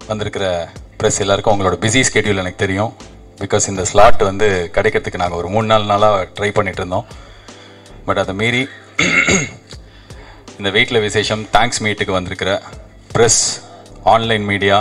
வந்திருக்கிற ப்ரெஸ் எல்லாருக்கும் உங்களோட பிஸி ஸ்கெடியூல் எனக்கு தெரியும் பிகாஸ் இந்த ஸ்லாட் வந்து கிடைக்கிறதுக்கு நாங்கள் ஒரு மூணு நாலு நாளாக ட்ரை பண்ணிட்டு இருந்தோம் பட் அதை மீறி இந்த வீட்டில் விசேஷம் தேங்க்ஸ் மீட்டுக்கு வந்திருக்கிற ப்ரெஸ் ஆன்லைன் மீடியா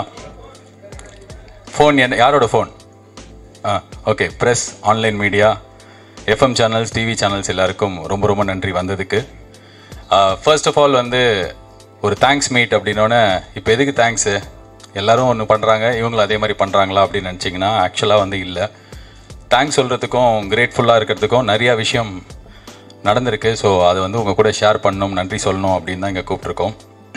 ஃபோன் என்ன யாரோட ஃபோன் ஆ okay press online media FM channels TV channels எல்லாருக்கும் ரொம்ப ரொம்ப நன்றி வந்ததுக்கு ஃபர்ஸ்ட் ஆஃப் ஆல் வந்து ஒரு தேங்க்ஸ் மீட் அப்படின்னோடனே இப்போ எதுக்கு தேங்க்ஸு எல்லாரும் ஒன்று பண்ணுறாங்க இவங்களும் அதே மாதிரி பண்ணுறாங்களா அப்படின்னு நினச்சிங்கன்னா ஆக்சுவலாக வந்து இல்லை தேங்க்ஸ் சொல்கிறதுக்கும் கிரேட்ஃபுல்லாக இருக்கிறதுக்கும் நிறையா விஷயம் நடந்திருக்கு ஸோ அதை வந்து உங்கள் கூட ஷேர் பண்ணணும் நன்றி சொல்லணும் அப்படின்னு தான் இங்கே கூப்பிட்ருக்கோம்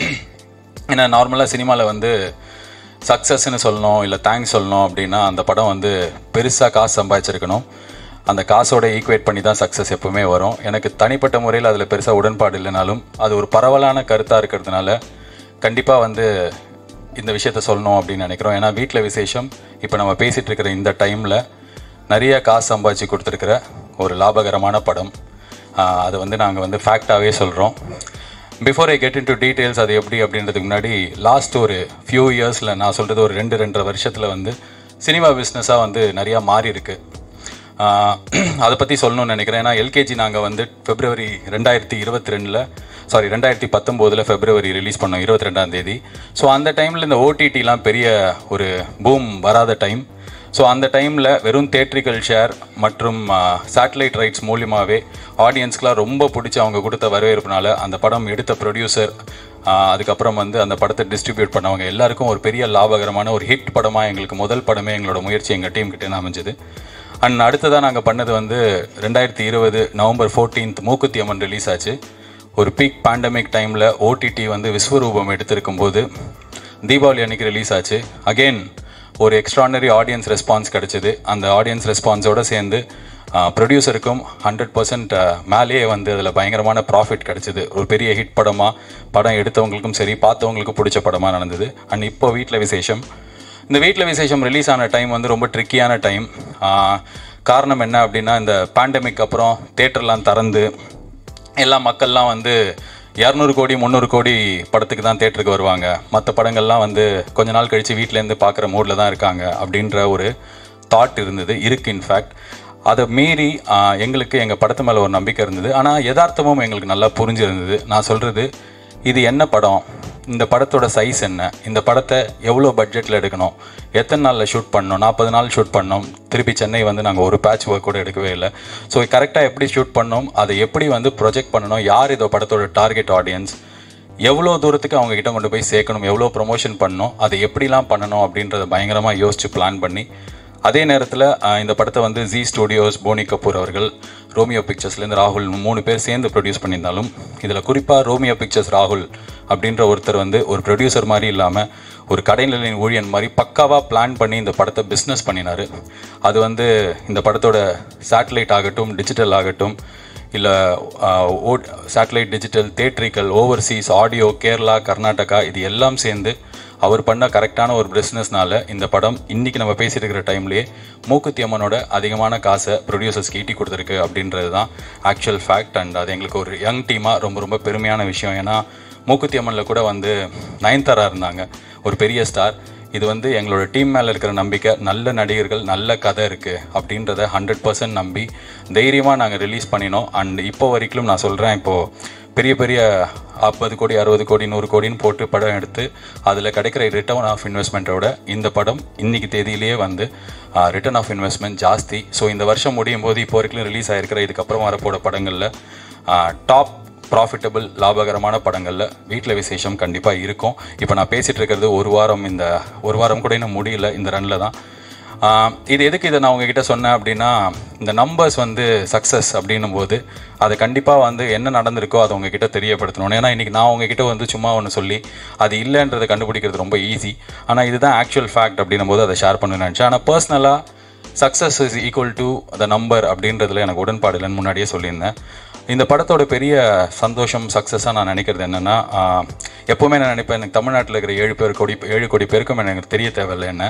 ஏன்னா நார்மலாக சினிமாவில் வந்து சக்ஸஸ்ன்னு சொல்லணும் இல்லை தேங்க்ஸ் சொல்லணும் அப்படின்னா அந்த படம் வந்து பெருசாக காசு சம்பாதிச்சிருக்கணும் அந்த காசோட ஈக்குவேட் பண்ணி தான் சக்ஸஸ் எப்பவுமே வரும் எனக்கு தனிப்பட்ட முறையில் அதில் பெருசாக உடன்பாடு இல்லைனாலும் அது ஒரு பரவலான கருத்தாக இருக்கிறதுனால கண்டிப்பாக வந்து இந்த விஷயத்த சொல்லணும் அப்படின்னு நினைக்கிறோம் ஏன்னா வீட்டில் விசேஷம் இப்போ நம்ம பேசிகிட்டு இருக்கிற இந்த டைமில் நிறைய காசு சம்பாதிச்சு கொடுத்துருக்கிற ஒரு லாபகரமான படம் ஆஹ் அது வந்து நாங்கள் வந்து ஃபேக்டாகவே சொல்கிறோம் before I get into details அது எப்படி அப்படின்றதுக்கு முன்னாடி லாஸ்ட் ஒரு ஃபியூ இயர்ஸில் நான் சொல்கிறது ஒரு ரெண்டு ரெண்டரை வருஷத்தில் வந்து சினிமா பிஸ்னஸாக வந்து நிறையா மாறி இருக்கு ஆஹ் அதை பற்றி சொல்லணும்னு நினைக்கிறேன் ஏன்னா எல்கேஜி நாங்கள் வந்து பிப்ரவரி ரெண்டாயிரத்தி இருபத்தி ரெண்டில் சாரி ரெண்டாயிரத்தி பத்தொம்போதில் பிப்ரவரி ரிலீஸ் பண்ணோம் இருபத்தி ரெண்டாம் தேதி ஸோ அந்த டைமில் இந்த ஓடிடிலாம் பெரிய ஒரு பூம் வராத டைம் ஸோ அந்த டைமில் வெறும் தேட்ரிக்கல் ஷேர் மற்றும் சேட்டலைட் ரைட்ஸ் மூலியமாகவே ஆடியன்ஸ்க்குலாம் ரொம்ப பிடிச்சி அவங்க கொடுத்த வரவேற்புனால அந்த படம் எடுத்த ப்ரொடியூசர் அதுக்கப்புறம் வந்து அந்த படத்தை டிஸ்ட்ரிபியூட் பண்ணவங்க எல்லாருக்கும் ஒரு பெரிய லாபகரமான ஒரு ஹிட் படமாக எங்களுக்கு முதல் படமே எங்களோட முயற்சி எங்கள் டீம் கிட்டே அமைஞ்சது அண்ட் அடுத்ததாக நாங்கள் பண்ணது வந்து ரெண்டாயிரத்தி இருபது நவம்பர் ஃபோர்டீன்த் மூக்குத்தி அம்மன் ரிலீஸ் ஆச்சு ஒரு பீக் பேண்டமிக் டைமில் ஓடிடி வந்து விஸ்வரூபம் எடுத்திருக்கும் போது தீபாவளி அன்னைக்கு ரிலீஸ் ஆச்சு அகெயின் ஒரு எக்ஸ்ட்ரானரி ஆடியன்ஸ் ரெஸ்பான்ஸ் கிடைச்சது அந்த ஆடியன்ஸ் ரெஸ்பான்ஸோடு சேர்ந்து ப்ரொடியூசருக்கும் ஹண்ட்ரட் பர்சன்ட் மேலேயே வந்து அதில் பயங்கரமான ப்ராஃபிட் கிடைச்சது ஒரு பெரிய ஹிட் படமாக படம் எடுத்தவங்களுக்கும் சரி பார்த்தவங்களுக்கும் பிடிச்ச படமாக நடந்தது அண்ட் இப்போ வீட்டில் விசேஷம் இந்த வீட்டில் விசேஷம் ரிலீஸ் ஆன டைம் வந்து ரொம்ப ட்ரிக்கியான டைம் காரணம் என்ன அப்படின்னா இந்த பேண்டமிக் அப்புறம் தேட்டர்லாம் திறந்து எல்லா மக்கள்லாம் வந்து இரநூறு கோடி முந்நூறு கோடி படத்துக்கு தான் தேட்டருக்கு வருவாங்க மற்ற படங்கள்லாம் வந்து கொஞ்ச நாள் கழித்து வீட்டிலேருந்து பார்க்குற மூடில் தான் இருக்காங்க அப்படின்ற ஒரு தாட் இருந்தது இருக்குது இன்ஃபேக்ட் அதை மீறி ஆஹ், எங்களுக்கு எங்கள் படத்து மேலே ஒரு நம்பிக்கை இருந்தது ஆனால் யதார்த்தமும் எங்களுக்கு நல்லா புரிஞ்சிருந்தது நான் சொல்கிறது இது என்ன படம் இந்த படத்தோட சைஸ் என்ன இந்த படத்தை எவ்வளோ பட்ஜெட்டில் எடுக்கணும் எத்தனை நாளில் ஷூட் பண்ணணும் நாற்பது நாள் ஷூட் பண்ணோம் திருப்பி சென்னை வந்து நாங்கள் ஒரு பேட்ச் ஒர்க் கூட எடுக்கவே இல்லை ஸோ கரெக்டாக எப்படி ஷூட் பண்ணோம் அதை எப்படி வந்து ப்ரொஜெக்ட் பண்ணணும் யார் இதோ படத்தோட டார்கெட் ஆடியன்ஸ் எவ்வளோ தூரத்துக்கு அவங்க கிட்ட கொண்டு போய் சேர்க்கணும் எவ்வளோ ப்ரொமோஷன் பண்ணணும் அதை எப்படிலாம் பண்ணணும் அப்படின்றத பயங்கரமாக யோசித்து பிளான் பண்ணி அதே நேரத்தில் இந்த படத்தை வந்து ஜி ஸ்டுடியோஸ் போனி கபூர் அவர்கள் ரோமியோ பிக்சர்ஸ்லேருந்து ராகுல் மூணு பேர் சேர்ந்து ப்ரொடியூஸ் பண்ணியிருந்தாலும் இதில் குறிப்பாக ரோமியோ பிக்சர்ஸ் ராகுல் அப்படின்ற ஒருத்தர் வந்து ஒரு ப்ரொடியூசர் மாதிரி இல்லாமல் ஒரு கடைநிலையின் ஊழியன் மாதிரி பக்காவாக பிளான் பண்ணி இந்த படத்தை பிஸ்னஸ் பண்ணினார் அது வந்து இந்த படத்தோட சேட்டலைட் ஆகட்டும் டிஜிட்டல் ஆகட்டும் இல்லை ஓ satellite digital theatrical overseas audio Kerala Karnataka இது எல்லாம் சேர்ந்து அவர் பண்ண கரெக்டான ஒரு பிஸ்னஸ்னால இந்த படம் இன்னைக்கு நம்ம பேசிட்டு இருக்கிற டைம்லேயே மூக்குத்தி அம்மனோட அதிகமான காசை ப்ரொடியூசர்ஸ்க்கு ஈட்டி கொடுத்துருக்கு அப்படின்றது தான் ஆக்சுவல் ஃபேக்ட் அண்ட் அது எங்களுக்கு ஒரு யங் டீமாக ரொம்ப ரொம்ப பெருமையான விஷயம் ஏன்னா மூக்குத்தி அம்மனில் கூட வந்து நயன்தாரா இருந்தாங்க ஒரு பெரிய ஸ்டார் இது வந்து எங்களோட டீம் மேலே இருக்கிற நம்பிக்கை நல்ல நடிகர்கள் நல்ல கதை இருக்குது அப்படின்றத ஹண்ட்ரட் பர்சன்ட் நம்பி தைரியமாக நாங்கள் ரிலீஸ் பண்ணினோம் அண்ட் இப்போ வரைக்கும் நான் சொல்கிறேன் இப்போது பெரிய பெரிய ஐம்பது கோடி அறுபது கோடி நூறு கோடின்னு போட்டு படம் எடுத்து அதில் கிடைக்கிற ரிட்டர்ன் ஆஃப் இன்வெஸ்ட்மெண்ட்டோட இந்த படம் இன்னைக்கு தேதியிலேயே வந்து ரிட்டர்ன் ஆஃப் இன்வெஸ்ட்மெண்ட் ஜாஸ்தி ஸோ இந்த வருஷம் முடியும் போது இப்போ வரைக்கும் ரிலீஸ் ஆகிருக்கிற இதுக்கப்புறம் வரப்போட படங்களில் டாப் ப்ராஃபிட்டபிள் லாபகரமான படங்களில் வீட்டில் விசேஷம் கண்டிப்பாக இருக்கும் இப்போ நான் பேசிகிட்டு இருக்கிறது ஒரு வாரம் இந்த ஒரு வாரம் கூட இன்னும் முடியல இந்த ரனில் தான் ஆஹ் இது எதுக்கு இதை நான் உங்ககிட்ட சொன்னேன் அப்படின்னா இந்த நம்பர்ஸ் வந்து சக்ஸஸ் அப்படின்னும் போது அது கண்டிப்பாக வந்து என்ன நடந்திருக்கோ அதை உங்ககிட்ட தெரியப்படுத்தணும் ஏன்னா இன்றைக்கி நான் உங்ககிட்ட வந்து சும்மா ஒன்று சொல்லி அது இல்லைன்றதை கண்டுபிடிக்கிறது ரொம்ப ஈஸி ஆனால் இதுதான் ஆக்சுவல் ஃபேக்ட் அப்படின்னும் போது அதை ஷேர் பண்ண நினச்சேன் ஆனால் பர்சனலாக success is equal to the number அப்படின்றதுல எனக்கு உடன்பாடு இல்லைன்னு முன்னாடியே சொல்லியிருந்தேன் இந்த படத்தோட பெரிய சந்தோஷம் சக்ஸஸாக நான் நினைக்கிறது என்னென்னா எப்போவுமே நான் நினைப்பேன் எனக்கு தமிழ்நாட்டில் இருக்கிற ஏழு பேர் கோடி ஏழு கோடி பேருக்கும் எனக்கு தெரிய தேவையில்லை என்ன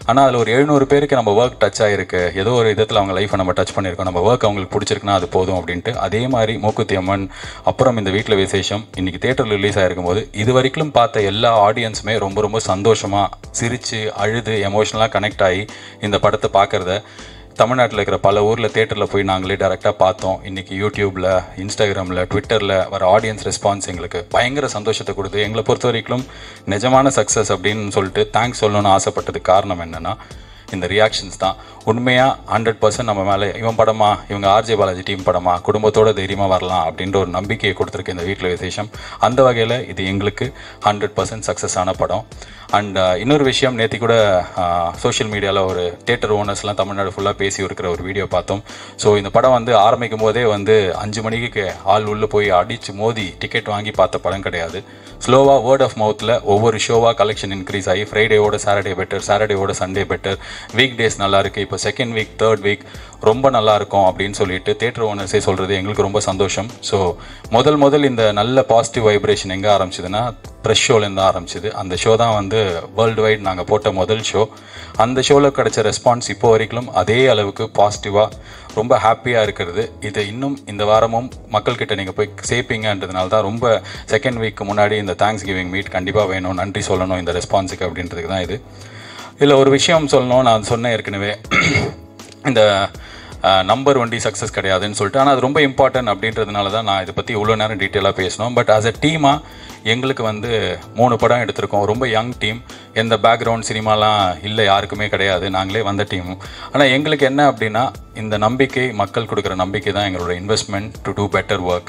ஆனால் அதில் ஒரு எழுநூறு பேருக்கு நம்ம ஒர்க் டச் ஆகிருக்கு ஏதோ ஒரு விதத்தில் அவங்க லைஃப்பை நம்ம டச் பண்ணியிருக்கோம் நம்ம ஒர்க் அவங்களுக்கு பிடிச்சிருக்குன்னா அது போதும் அப்படின்ட்டு அதே மாதிரி மூக்குத்தி அம்மன் அப்புறம் இந்த வீட்டில் விசேஷம் இன்னைக்கு தேட்டரில் ரிலீஸ் ஆகிருக்கும் போது இது வரைக்கும் பார்த்த எல்லா ஆடியன்ஸுமே ரொம்ப ரொம்ப சந்தோஷமாக சிரித்து அழுது எமோஷ்னலாக கனெக்ட் ஆகி இந்த படத்தை பார்க்குறத தமிழ்நாட்டில் இருக்கிற பல ஊரில் தேட்டரில் போய் நாங்களே டேரெக்டாக பார்த்தோம் இன்றைக்கி யூடியூப்பில் இன்ஸ்டாகிராமில் ட்விட்டரில் வர ஆடியன்ஸ் ரெஸ்பான்ஸ் எங்களுக்கு பயங்கர சந்தோஷத்தை கொடுத்து எங்களை பொறுத்த வரைக்கும் நிஜமான சக்ஸஸ் அப்படின்னு சொல்லிட்டு தேங்க்ஸ் சொல்லணும்னு ஆசைப்பட்டதுக்கு காரணம் என்னென்னா இந்த ரியாக்ஷன்ஸ் தான் உண்மையாக ஹண்ட்ரட் பர்சன்ட் நம்ம மேலே இவன் படமா இவங்க ஆர்ஜே பாலாஜி டீம் படமா குடும்பத்தோட தைரியமாக வரலாம் அப்படின்ற ஒரு நம்பிக்கையை கொடுத்துருக்கு இந்த வீட்டில் விசேஷம் அந்த வகையில் இது எங்களுக்கு ஹண்ட்ரட் பர்சன்ட் சக்ஸஸ் ஆன படம் அண்ட் இன்னொரு விஷயம் நேற்று கூட சோஷியல் மீடியாவில் ஒரு தேட்டர் ஓனர்ஸ்லாம் தமிழ்நாடு ஃபுல்லாக பேசி இருக்கிற ஒரு வீடியோ பார்த்தோம் ஸோ இந்த படம் வந்து ஆரம்பிக்கும் போதே வந்து அஞ்சு மணிக்கு ஆள் உள்ளே போய் அடித்து மோதி டிக்கெட் வாங்கி பார்த்த படம் கிடையாது ஸ்லோவாக வேர்ட் ஆஃப் மவுத்தில் ஒவ்வொரு ஷோவாக கலெக்ஷன் இன்க்ரீஸ் ஆகி ஃப்ரைடேவோட சாட்டர்டே பெட்டர் சாட்டர்டேவோட சண்டே பெட்டர் வீக் டேஸ் நல்லா இருக்கு இப்போ செகண்ட் வீக் தேர்ட் வீக் ரொம்ப நல்லா இருக்கும் அப்படின்னு சொல்லிட்டு தேட்டர் ஓனர்ஸே சொல்கிறது எங்களுக்கு ரொம்ப சந்தோஷம் ஸோ முதல் முதல் இந்த நல்ல பாசிட்டிவ் வைப்ரேஷன் எங்கே ஆரம்பிச்சதுன்னா ப்ரெஷ் ஷோலேருந்து ஆரம்பிச்சது அந்த ஷோ தான் வந்து வேர்ல்டு வைட் நாங்கள் போட்ட முதல் ஷோ அந்த ஷோவில் கிடைச்ச ரெஸ்பான்ஸ் இப்போ வரைக்கும் அதே அளவுக்கு பாசிட்டிவாக ரொம்ப ஹாப்பியாக இருக்கிறது இது இன்னும் இந்த வாரமும் மக்கள்கிட்ட நீங்கள் போய் சேர்ப்பீங்கன்றதுனால தான் ரொம்ப செகண்ட் வீக்கு முன்னாடி இந்த தேங்க்ஸ் கிவிங் மீட் கண்டிப்பாக வேணும் நன்றி சொல்லணும் இந்த ரெஸ்பான்ஸுக்கு அப்படின்றதுக்கு தான் இது இதில் ஒரு விஷயம் சொல்லணும் நான் சொன்னேன் ஏற்கனவே இந்த நம்பர் வண்டி சக்ஸஸ் கிடையாதுன்னு சொல்லிட்டு ஆனால் அது ரொம்ப இம்பார்ட்டன்ட் அப்படின்றதுனால தான் நான் இதை பற்றி இவ்வளோ நேரம் டீட்டெயிலாக பேசணும் பட் ஆஸ் அ டீமாக எங்களுக்கு வந்து மூணு படம் எடுத்திருக்கோம் ரொம்ப யங் டீம் எந்த பேக்ரவுண்ட் சினிமாலாம் இல்லை யாருக்குமே கிடையாது நாங்களே வந்த டீம் ஆனால் எங்களுக்கு என்ன அப்படின்னா இந்த நம்பிக்கை மக்கள் கொடுக்குற நம்பிக்கை தான் எங்களோட investment to do better work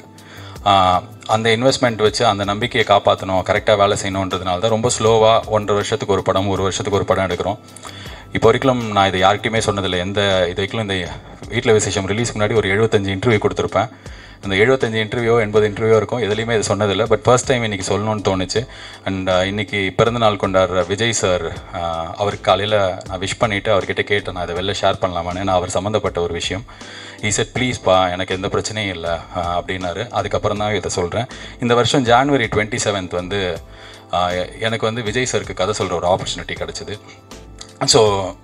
அந்த இன்வெஸ்ட்மெண்ட் வச்சு அந்த நம்பிக்கையை காப்பாற்றணும் கரெக்டாக வேலை செய்யணுன்றதுனால தான் ரொம்ப ஸ்லோவாக ஒன்றரை வருஷத்துக்கு ஒரு படம் ஒரு வருஷத்துக்கு ஒரு படம் எடுக்கிறோம் இப்போ வரைக்கும் நான் இதை யார்கிட்டையுமே சொன்னதில்லை எந்த இது வரைக்கும் இந்த வீட்டில் விசேஷம் ரிலீஸ்க்கு முன்னாடி ஒரு எழுபத்தஞ்சு இன்டர்வியூ கொடுத்துருப்பேன் அந்த எழுபத்தஞ்சு இன்டர்வியூ எண்பது இன்டர்வியூ இருக்கும் எதுலேயுமே இது சொன்னதில்லை பட் ஃபர்ஸ்ட் டைம் இன்றைக்கி சொல்லணும்னு தோணுச்சு அண்ட் இன்னைக்கு பிறந்த நாள் கொண்டாடுற விஜய் சார் அவருக்கு காலையில் நான் விஷ் பண்ணிவிட்டு அவர்கிட்ட கேட்டேன் நான் இதை வெளில ஷேர் பண்ணலாமான்னு நான் அவர் சம்மந்தப்பட்ட ஒரு விஷயம் ஈ செட் ப்ளீஸ்ப்பா எனக்கு எந்த பிரச்சனையும் இல்லை அப்படின்னாரு அதுக்கப்புறம் தான் இதை சொல்கிறேன் இந்த வருஷம் ஜான்வரி டுவெண்ட்டி செவன்த் வந்து எனக்கு வந்து விஜய் சாருக்கு கதை சொல்கிற ஒரு ஆப்பர்ச்சுனிட்டி கிடச்சிது ஸோ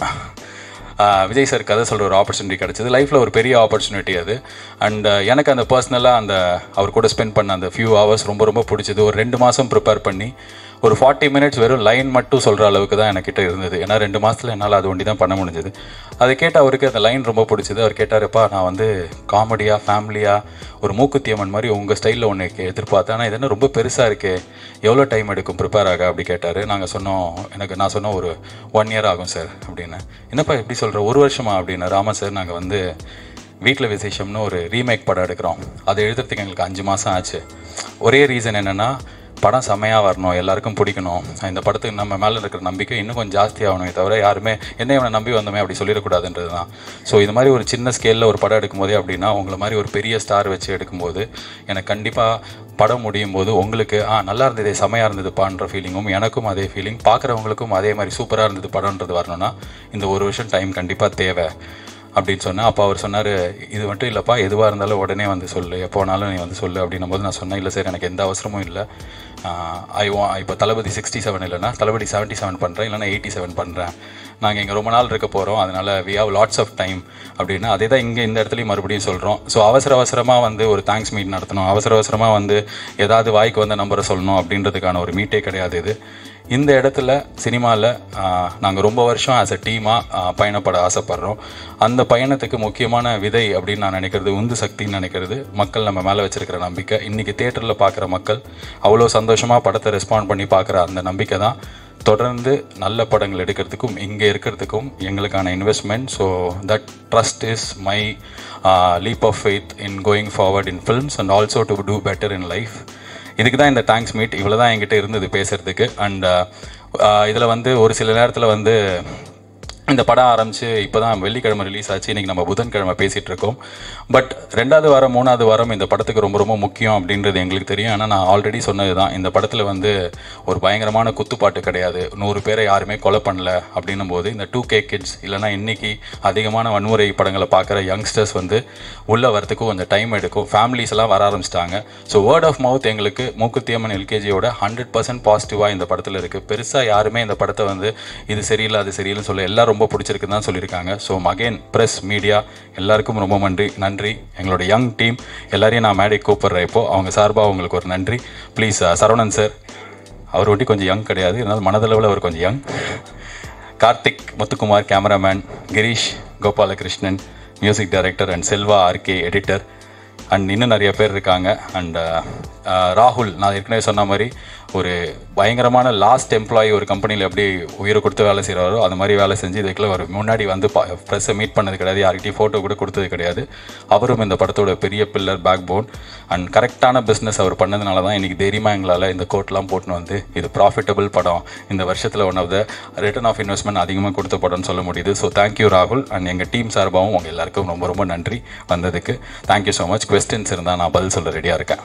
விஜய் சார் கதை சொல்கிற ஒரு ஆப்பர்ச்சுனிட்டி கிடச்சிது லைஃப்பில் ஒரு பெரிய ஆப்பர்ச்சுனிட்டி அது அண்ட் எனக்கு அந்த பர்சனலாக அந்த அவர் கூட ஸ்பெண்ட் பண்ண அந்த ஃபியூ ஹவர்ஸ் ரொம்ப ரொம்ப பிடிச்சது ஒரு ரெண்டு மாதம் ப்ரிப்பேர் பண்ணி ஒரு ஃபார்ட்டி மினிட்ஸ் வெறும் லைன் மட்டும் சொல்கிற அளவுக்கு தான் எனக்கிட்ட இருந்தது ஏன்னா ரெண்டு மாதத்தில் என்னால் அது ஒண்டி தான் பண்ண முடிஞ்சது அதை கேட்ட அவருக்கு அந்த லைன் ரொம்ப பிடிச்சது அவர் கேட்டாருப்பா நான் வந்து காமெடியாக ஃபேமிலியாக ஒரு மூக்குத்தியம்மன் மாதிரி உங்கள் ஸ்டைலில் ஒன்று எதிர்பார்த்தேன் ஆனால் இது என்ன ரொம்ப பெருசாக இருக்கே எவ்வளோ டைம் எடுக்கும் ப்ரிப்பேர் ஆக அப்படி கேட்டார் நாங்கள் சொன்னோம் எனக்கு நான் சொன்னோம் ஒரு ஒன் இயர் ஆகும் சார் அப்படின்னு என்னப்பா எப்படி சொல்கிற ஒரு வருஷமா அப்படின்னு ஆமாம் சார் நாங்கள் வந்து வீட்டில் விசேஷம்னு ஒரு ரீமேக் படம் எடுக்கிறோம் அதை எழுதுறதுக்கு எங்களுக்கு அஞ்சு மாதம் ஆச்சு ஒரே ரீசன் என்னென்னா படம் செம்மையாக வரணும் எல்லாருக்கும் பிடிக்கணும் இந்த படத்துக்கு நம்ம மேலே இருக்கிற நம்பிக்கை இன்னும் கொஞ்சம் ஜாஸ்தியாகணுமே தவிர யாருமே என்ன இவனை நம்பி வந்தோமே அப்படி சொல்லிடக்கூடாதுன்றது தான் ஸோ இது மாதிரி ஒரு சின்ன ஸ்கேலில் ஒரு படம் எடுக்கும்போதே அப்படின்னா உங்களை மாதிரி ஒரு பெரிய ஸ்டார் வச்சு எடுக்கும்போது எனக்கு கண்டிப்பாக படம் முடியும் போது உங்களுக்கு ஆ நல்லா இருந்தது செமையாக இருந்ததுப்பான்ற ஃபீலிங்கும் எனக்கும் அதே ஃபீலிங் பார்க்குறவங்களுக்கும் அதே மாதிரி சூப்பராக இருந்தது படம்ன்றது வரணும்னா இந்த ஒரு வருஷம் டைம் கண்டிப்பாக தேவை அப்படின்னு சொன்னேன் அப்போ அவர் சொன்னார் இது மட்டும் இல்லைப்பா எதுவாக இருந்தாலும் உடனே வந்து சொல்லு எப்போனாலும் நீ வந்து சொல்லு அப்படின்னும் போது நான் சொன்னேன் இல்லை சார் எனக்கு எந்த அவசரமும் இல்லை ஐ வா இப்போ தளபதி சிக்ஸ்டி செவன் இல்லைனா தளபதி செவன்ட்டி செவன் பண்ணுறேன் இல்லைனா எயிட்டி செவன் பண்ணுறேன் நாங்கள் இங்கே ரொம்ப நாள் இருக்க போகிறோம் அதனால் we have lots of time அப்படின்னா அதே தான் இங்கே இந்த இடத்துலையும் மறுபடியும் சொல்கிறோம் ஸோ அவசர அவசரமாக வந்து ஒரு தேங்க்ஸ் மீட் நடத்தணும் அவசர அவசரமாக வந்து ஏதாவது வாய்க்கு வந்த நம்பரை சொல்லணும் அப்படின்றதுக்கான ஒரு மீட்டே கிடையாது இது இந்த இடத்துல சினிமாவில் நாங்கள் ரொம்ப வருஷம் ஆஸ் அ டீமாக பயணப்பட ஆசைப்பட்றோம் அந்த பயணத்துக்கு முக்கியமான விதை அப்படின்னு நான் நினைக்கிறது உந்து சக்தின்னு நினைக்கிறது மக்கள் நம்ம மேலே வச்சிருக்கிற நம்பிக்கை இன்றைக்கி தேட்டரில் பார்க்குற மக்கள் அவ்வளோ சந்தோஷமாக படத்தை ரெஸ்பாண்ட் பண்ணி பார்க்குற அந்த நம்பிக்கை தான் தொடர்ந்து நல்ல படங்கள் எடுக்கிறதுக்கும் இங்கே இருக்கிறதுக்கும் எங்களுக்கான investment so that trust is my leap of faith in going forward in films and also to do better in life இதுக்கு தான் இந்த தேங்க்ஸ் மீட் இவ்வளோ தான் என்கிட்ட இருந்தது பேசுகிறதுக்கு அண்ட் இதில் வந்து ஒரு சில நேரத்தில் வந்து இந்த படம் ஆரம்பிச்சு இப்போ தான் வெள்ளிக்கிழமை ரிலீஸ் ஆச்சு இன்றைக்கி நம்ம புதன்கிழமை பேசிகிட்டு இருக்கோம் பட் ரெண்டாவது வாரம் மூணாவது வாரம் இந்த படத்துக்கு ரொம்ப ரொம்ப முக்கியம் அப்படின்றது எங்களுக்கு தெரியும் ஆனால் நான் ஆல்ரெடி சொன்னது தான் இந்த படத்தில் வந்து ஒரு பயங்கரமான குத்துப்பாட்டு கிடையாது நூறு பேரை யாருமே கொலை பண்ணல அப்படின்னும் போது இந்த டூ கே கிட்ஸ் இல்லைனா இன்னைக்கு அதிகமான வன்முறை படங்களை பார்க்குற யங்ஸ்டர்ஸ் வந்து உள்ளே வரத்துக்கு கொஞ்சம் டைம் எடுக்கும் ஃபேமிலிஸ் எல்லாம் வர ஆரம்பிச்சிட்டாங்க ஸோ வேர்ட் ஆஃப் மவுத் எங்களுக்கு மூக்குத்தியம்மன் எல்கேஜியோட ஹண்ட்ரட் பர்சன்ட் பாசிட்டிவாக இந்த படத்தில் இருக்குது பெருசாக யாருமே இந்த படத்தை வந்து இது சரியில்லை அது சரியில்லைன்னு சொல்ல எல்லாம் ரொம்ப பிடிச்சிருக்குன்னு தான் சொல்லியிருக்காங்க ஸோ அகைன் ப்ரெஸ் மீடியா எல்லாருக்கும் ரொம்ப நன்றி நன்றி எங்களோட யங் டீம் எல்லாரையும் நான் மேடை கூப்பிட்றேன் இப்போ அவங்க சார்பாக உங்களுக்கு ஒரு நன்றி ப்ளீஸ் சரவணன் சார் அவர் ஒட்டி கொஞ்சம் யங் கிடையாது இருந்தாலும் மனதளவில் அவர் கொஞ்சம் young Karthik Muthukumar cameraman Girish Gopalakrishnan music director and Selva RK editor and இன்னும் நிறைய பேர் இருக்காங்க அண்ட் ராகுல் நான் ஏற்கனவே சொன்ன மாதிரி ஒரு பயங்கரமான லாஸ்ட் எம்ப்ளாயி ஒரு கம்பெனியில் எப்படி உயிரை கொடுத்து வேலை செய்கிறாரோ அந்த மாதிரி வேலை செஞ்சு இதுக்குள்ள ஒரு முன்னாடி வந்து ப்ரெஸ்ஸை மீட் பண்ணது கிடையாது யார்கிட்டையும் ஃபோட்டோ கூட கொடுத்தது கிடையாது அவரும் இந்த படத்தோட பெரிய பில்லர் பேக் போன் அண்ட் கரெக்டான பிஸ்னஸ் அவர் பண்ணதுனால தான் இன்றைக்கி தைரியமாக எங்களால் இந்த கோட்லாம் போட்டுன்னு வந்து இது ப்ராஃபிட்டபிள் படம் இந்த வருஷத்தில் one of the return of investment அதிகமாக கொடுத்த படம்னு சொல்ல முடியுது ஸோ தேங்க்யூ ராகுல் அண்ட் எங்கள் டீம் சார்பாகவும் உங்கள் எல்லாருக்கும் ரொம்ப ரொம்ப நன்றி வந்ததுக்கு தேங்க்யூ ஸோ மச் கொஸ்டின்ஸ் இருந்தால் நான் பதில் சொல்ல ரெடியாக இருக்கேன்